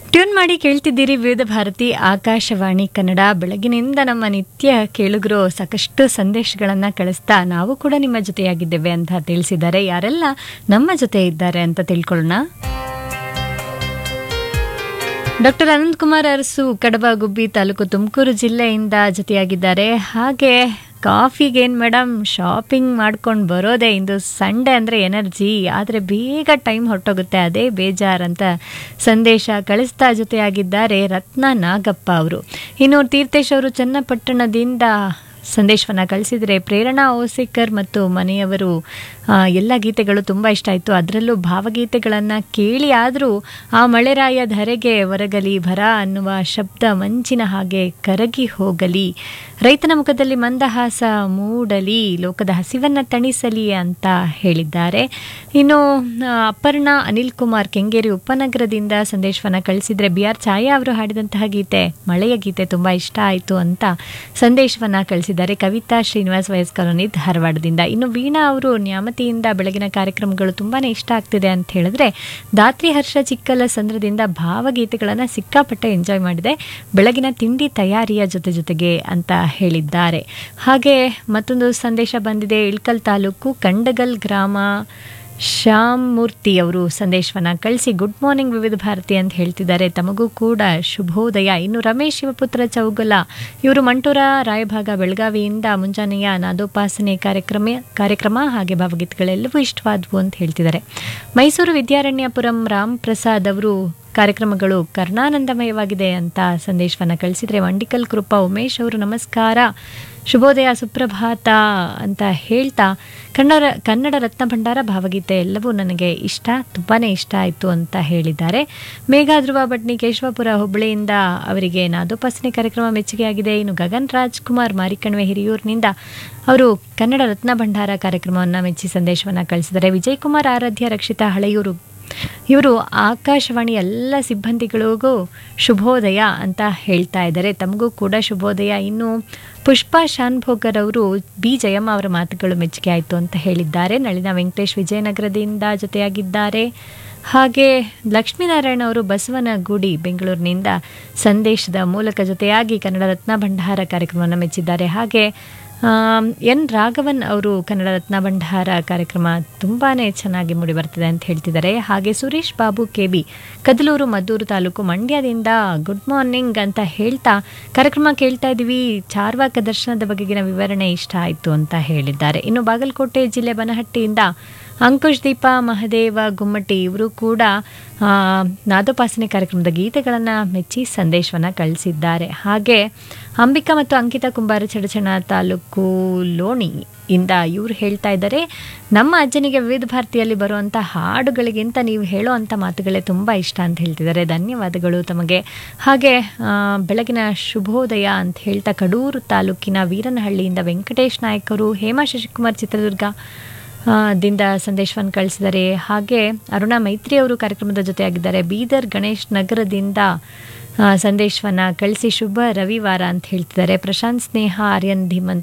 tune ಮಾಡಿ ಕೇಳ್ತಿದ್ದೀರಿ ವಿವಿಧ ಭಾರತಿ ಆಕಾಶವಾಣಿ ಕನ್ನಡ ಬೆಳಗಿನಿಂದ ನಮ್ಮ ನಿತ್ಯ ಕೇಳುಗರು ಸಾಕಷ್ಟು ಸಂದೇಶಗಳನ್ನು ಕಳಿಸ್ತಾ ನಾವು ಕೂಡ ನಿಮ್ಮ ಜೊತೆಯಾಗಿದ್ದೇವೆ ಅಂತ ತಿಳಿಸಿದ್ದಾರೆ ಯಾರೆಲ್ಲ ನಮ್ಮ ಜೊತೆ ಇದ್ದಾರೆ ಅಂತ ತಿಳ್ಕೊಳ್ಳೋಣ ಡಾಕ್ಟರ್ ಅನಂತಕುಮಾರ್ ಅರಸು ಕಡಬ ಗುಬ್ಬಿ ತಾಲೂಕು ತುಮಕೂರು ಜಿಲ್ಲೆಯಿಂದ ಜೊತೆಯಾಗಿದ್ದಾರೆ ಹಾಗೆ ಕಾಫಿಗೆ ಏನು ಮೇಡಮ್ ಶಾಪಿಂಗ್ ಮಾಡ್ಕೊಂಡು ಬರೋದೇ ಇಂದು ಸಂಡೇ ಅಂದರೆ ಎನರ್ಜಿ ಆದರೆ ಬೇಗ ಟೈಮ್ ಹೊರಟೋಗುತ್ತೆ ಅದೇ ಬೇಜಾರಂತ ಸಂದೇಶ ಕಳಿಸ್ತಾ ಜೊತೆಯಾಗಿದ್ದಾರೆ ರತ್ನ ನಾಗಪ್ಪ ಅವರು ಇನ್ನು ತೀರ್ಥೇಶ್ ಅವರು ಚನ್ನಪಟ್ಟಣದಿಂದ ಸಂದೇಶವನ್ನು ಕಳಿಸಿದರೆ ಪ್ರೇರಣಾ ಓಸೇಕರ್ ಮತ್ತು ಮನೆಯವರು ಆ, ಎಲ್ಲ ಗೀತೆಗಳು ತುಂಬ ಇಷ್ಟ ಆಯಿತು ಅದರಲ್ಲೂ ಭಾವಗೀತೆಗಳನ್ನು ಕೇಳಿ ಆದರೂ ಆ ಮಳೆರಾಯ ಧರೆಗೆ ಹೊರಗಲಿ ಭರ ಅನ್ನುವ ಶಬ್ದ ಮಂಚಿನ ಹಾಗೆ ಕರಗಿ ಹೋಗಲಿ ರೈತನ ಮುಖದಲ್ಲಿ ಮಂದಹಾಸ ಮೂಡಲಿ ಲೋಕದ ಹಸಿವನ್ನು ತಣಿಸಲಿ ಅಂತ ಹೇಳಿದ್ದಾರೆ ಇನ್ನು ಆ, ಅಪರ್ಣಾ ಅನಿಲ್ ಕುಮಾರ್ ಕೆಂಗೇರಿ ಉಪನಗರದಿಂದ ಸಂದೇಶವನ್ನು ಕಳಿಸಿದರೆ ಬಿ ಆರ್ ಛಾಯಾ ಅವರು ಹಾಡಿದಂತಹ ಗೀತೆ ಮಳೆಯ ಗೀತೆ ತುಂಬ ಇಷ್ಟ ಆಯಿತು ಅಂತ ಸಂದೇಶವನ್ನು ಕಳಿಸಿದ್ದಾರೆ ಕವಿತಾ ಶ್ರೀನಿವಾಸ್ ವಯಸ್ ಕಾಲೋನಿ ಧಾರವಾಡದಿಂದ ಇನ್ನು ವೀಣಾ ಅವರು ನ್ಯಾಮತಿಯಿಂದ ಬೆಳಗಿನ ಕಾರ್ಯಕ್ರಮಗಳು ತುಂಬಾ ಇಷ್ಟ ಆಗ್ತಿದೆ ಅಂತ ಹೇಳಿದ್ರೆ ದಾತ್ರಿ ಹರ್ಷ ಚಿಕ್ಕಲ ಸಂದ್ರದಿಂದ ಭಾವಗೀತೆಗಳನ್ನು ಸಿಕ್ಕಾಪಟ್ಟೆ ಎಂಜಾಯ್ ಮಾಡಿದೆ ಬೆಳಗಿನ ತಿಂಡಿ ತಯಾರಿಯ ಜೊತೆ ಜೊತೆಗೆ ಅಂತ ಹೇಳಿದ್ದಾರೆ ಹಾಗೆ ಮತ್ತೊಂದು ಸಂದೇಶ ಬಂದಿದೆ ಇಳ್ಕಲ್ ತಾಲೂಕು ಕಂಡಗಲ್ ಗ್ರಾಮ ಶ್ಯಾಮ್ ಮೂರ್ತಿ ಅವರು ಸಂದೇಶವನ್ನ ಕಳಿಸಿ ಗುಡ್ ಮಾರ್ನಿಂಗ್ ವಿವಿಧ ಭಾರತಿ ಅಂತ ಹೇಳ್ತಿದ್ದಾರೆ ತಮಗೂ ಕೂಡ ಶುಭೋದಯ ಇನ್ನು ರಮೇಶ್ ಶಿವಪುತ್ರ ಚೌಗಲ ಇವರು ಮಂಟೂರ ರಾಯಭಾಗ ಬೆಳಗಾವಿಯಿಂದ ಮುಂಜಾನೆಯ ನಾದೋಪಾಸನೆ ಕಾರ್ಯಕ್ರಮ ಕಾರ್ಯಕ್ರಮ ಹಾಗೆ ಭಾವಗೀತೆಗಳೆಲ್ಲವೂ ಇಷ್ಟವಾದವು ಅಂತ ಹೇಳ್ತಿದ್ದಾರೆ ಮೈಸೂರು ವಿದ್ಯಾರಣ್ಯಪುರಂ ರಾಮ್ ಪ್ರಸಾದ್ ಅವರು ಕಾರ್ಯಕ್ರಮಗಳು ಕರ್ಣಾನಂದಮಯವಾಗಿದೆ ಅಂತ ಸಂದೇಶವನ್ನು ಕಳಿಸಿದರೆ ಮಂಡಿಕಲ್ ಕೃಪಾ ಉಮೇಶ್ ಅವರು ನಮಸ್ಕಾರ ಶುಭೋದಯ ಸುಪ್ರಭಾತ ಅಂತ ಹೇಳ್ತಾ ಕನ್ನಡ ಕನ್ನಡ ರತ್ನ ಭಂಡಾರ ಭಾವಗೀತೆ ಎಲ್ಲವೂ ನನಗೆ ಇಷ್ಟ ತುಂಬಾ ಇಷ್ಟ ಆಯಿತು ಅಂತ ಹೇಳಿದ್ದಾರೆ ಮೇಘಾ ಧ್ರುವ ಭಟ್ನಿ ಕೇಶವಪುರ ಹುಬ್ಬಳ್ಳಿಯಿಂದ ಅವರಿಗೆ ನಾದೋಪಾಸನೆ ಕಾರ್ಯಕ್ರಮ ಮೆಚ್ಚುಗೆಯಾಗಿದೆ ಇನ್ನು ಗಗನ್ ರಾಜ್ಕುಮಾರ್ ಮಾರಿಕಣಿವೆ ಹಿರಿಯೂರಿನಿಂದ ಅವರು ಕನ್ನಡ ರತ್ನ ಭಂಡಾರ ಕಾರ್ಯಕ್ರಮವನ್ನು ಮೆಚ್ಚಿ ಸಂದೇಶವನ್ನು ಕಳಿಸಿದ್ದಾರೆ ವಿಜಯ್ ಕುಮಾರ್ ಆರಾಧ್ಯ ರಕ್ಷಿತಾ ಹಳೆಯೂರು ಇವರು ಆಕಾಶವಾಣಿ ಎಲ್ಲ ಸಿಬ್ಬಂದಿಗಳಿಗೂ ಶುಭೋದಯ ಅಂತ ಹೇಳ್ತಾ ಇದ್ದಾರೆ ತಮಗೂ ಕೂಡ ಶುಭೋದಯ ಇನ್ನು ಪುಷ್ಪಾ ಶಾನ್ಭೋಗರ್ ಅವರು ಬಿ ಜಯಮ್ಮ ಅವರ ಮಾತುಗಳು ಮೆಚ್ಚುಗೆ ಆಯಿತು ಅಂತ ಹೇಳಿದ್ದಾರೆ ನಳಿನ ವೆಂಕಟೇಶ್ ವಿಜಯನಗರದಿಂದ ಜೊತೆಯಾಗಿದ್ದಾರೆ ಹಾಗೆ ಲಕ್ಷ್ಮೀನಾರಾಯಣ ಅವರು ಬಸವನಗುಡಿ ಬೆಂಗಳೂರಿನಿಂದ ಸಂದೇಶದ ಮೂಲಕ ಜೊತೆಯಾಗಿ ಕನ್ನಡ ರತ್ನ ಭಂಡಾರ ಕಾರ್ಯಕ್ರಮವನ್ನು ಮೆಚ್ಚಿದ್ದಾರೆ ಹಾಗೆ ಆಮ್, ಎನ್ ರಾಘವನ್ ಅವರು ಕನ್ನಡ ರತ್ನ ಭಂಡಾರ ಕಾರ್ಯಕ್ರಮ ತುಂಬಾ ಚೆನ್ನಾಗಿ ಮೂಡಿ ಬರ್ತಿದೆ ಅಂತ ಹೇಳ್ತಿದ್ದಾರೆ ಹಾಗೆ ಸುರೇಶ್ ಬಾಬು ಕೆ ಬಿ ಕದಲೂರು ಮದ್ದೂರು ತಾಲೂಕು ಮಂಡ್ಯದಿಂದ ಗುಡ್ ಮಾರ್ನಿಂಗ್ ಅಂತ ಹೇಳ್ತಾ ಕಾರ್ಯಕ್ರಮ ಕೇಳ್ತಾ ಇದ್ದೀವಿ ಚಾರ್ವಾಕ ದರ್ಶನದ ಬಗೆಗಿನ ವಿವರಣೆ ಇಷ್ಟ ಆಯಿತು ಅಂತ ಹೇಳಿದ್ದಾರೆ ಇನ್ನು ಬಾಗಲಕೋಟೆ ಜಿಲ್ಲೆ ಬನಹಟ್ಟಿಯಿಂದ ಅಂಕುಶ್ ದೀಪ ಮಹದೇವ ಗುಮ್ಮಟಿ ಇವರು ಕೂಡ ಆ, ನಾದೋಪಾಸನೆ ಕಾರ್ಯಕ್ರಮದ ಗೀತೆಗಳನ್ನು ಮೆಚ್ಚಿ ಸಂದೇಶವನ್ನು ಕಳಿಸಿದ್ದಾರೆ ಹಾಗೆ ಅಂಬಿಕಾ ಮತ್ತು ಅಂಕಿತಾ ಕುಂಬಾರ ಚಡಚಣ ತಾಲೂಕು ಲೋಣಿ ಇಂದ ಇವರು ಹೇಳ್ತಾ ಇದ್ದಾರೆ ನಮ್ಮ ಅಜ್ಜನಿಗೆ ವಿವಿಧ ಭಾರತಿಯಲ್ಲಿ ಬರುವಂಥ ಹಾಡುಗಳಿಗಿಂತ ನೀವು ಹೇಳೋ ಅಂಥ ಮಾತುಗಳೇ ತುಂಬ ಇಷ್ಟ ಅಂತ ಹೇಳ್ತಿದ್ದಾರೆ ಧನ್ಯವಾದಗಳು ತಮಗೆ ಹಾಗೆ ಆ, ಬೆಳಗಿನ ಶುಭೋದಯ ಅಂತ ಹೇಳ್ತಾ ಕಡೂರು ತಾಲೂಕಿನ ವೀರನಹಳ್ಳಿಯಿಂದ ವೆಂಕಟೇಶ್ ನಾಯಕರು ಹೇಮಾ ಶಶಿಕುಮಾರ್ ಚಿತ್ರದುರ್ಗ ಆ, ದಿಂದ ಸಂದೇಶವನ್ನು ಕಳಿಸಿದ್ದಾರೆ ಹಾಗೆ ಅರುಣಾ ಮೈತ್ರಿ ಅವರು ಕಾರ್ಯಕ್ರಮದ ಜೊತೆಯಾಗಿದ್ದಾರೆ ಬೀದರ್ ಗಣೇಶ್ ನಗರದಿಂದ ಆ, ಸಂದೇಶವನ್ನು ಕಳಿಸಿ ಶುಭ ರವಿವಾರ ಅಂತ ಹೇಳ್ತಿದ್ದಾರೆ ಪ್ರಶಾಂತ್ ಸ್ನೇಹ ಆರ್ಯನ್ ಧೀಮಂತ್